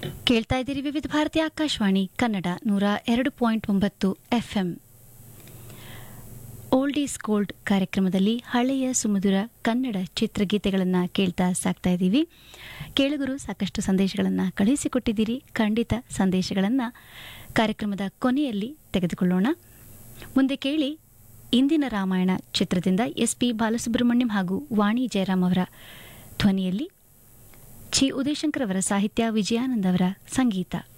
ಕೇಳ್ತಾ ಇದ್ದೀರಿ ವಿವಿಧ ಭಾರತಿ ಆಕಾಶವಾಣಿ ಕನ್ನಡ ನೂರ ಎರಡು ಪಾಯಿಂಟ್ ಒಂಬತ್ತು ಎಫ್ಎಂ ಓಲ್ಡ್ ಈಸ್ ಗೋಲ್ಡ್ ಕಾರ್ಯಕ್ರಮದಲ್ಲಿ ಹಳೆಯ ಸುಮಧುರ ಕನ್ನಡ ಚಿತ್ರಗೀತೆಗಳನ್ನು ಕೇಳ್ತಾ ಸಾಕ್ತಾ ಇದ್ದೀವಿ ಕೇಳುಗರು ಸಾಕಷ್ಟು ಸಂದೇಶಗಳನ್ನು ಕಳುಹಿಸಿಕೊಟ್ಟಿದ್ದೀರಿ ಖಂಡಿತ ಸಂದೇಶಗಳನ್ನು ಕಾರ್ಯಕ್ರಮದ ಕೊನೆಯಲ್ಲಿ ತೆಗೆದುಕೊಳ್ಳೋಣ ಮುಂದೆ ಕೇಳಿ ಇಂದಿನ ರಾಮಾಯಣ ಚಿತ್ರದಿಂದ ಎಸ್ ಪಿ ಬಾಲಸುಬ್ರಹ್ಮಣ್ಯಂ ಹಾಗೂ ವಾಣಿ ಜಯರಾಮ್ ಅವರ ಧ್ವನಿಯಲ್ಲಿ ಚಿ ಉದಯಶಂಕರ್ ಅವರ ಸಾಹಿತ್ಯ ವಿಜಯಾನಂದ್ ಅವರ ಸಂಗೀತ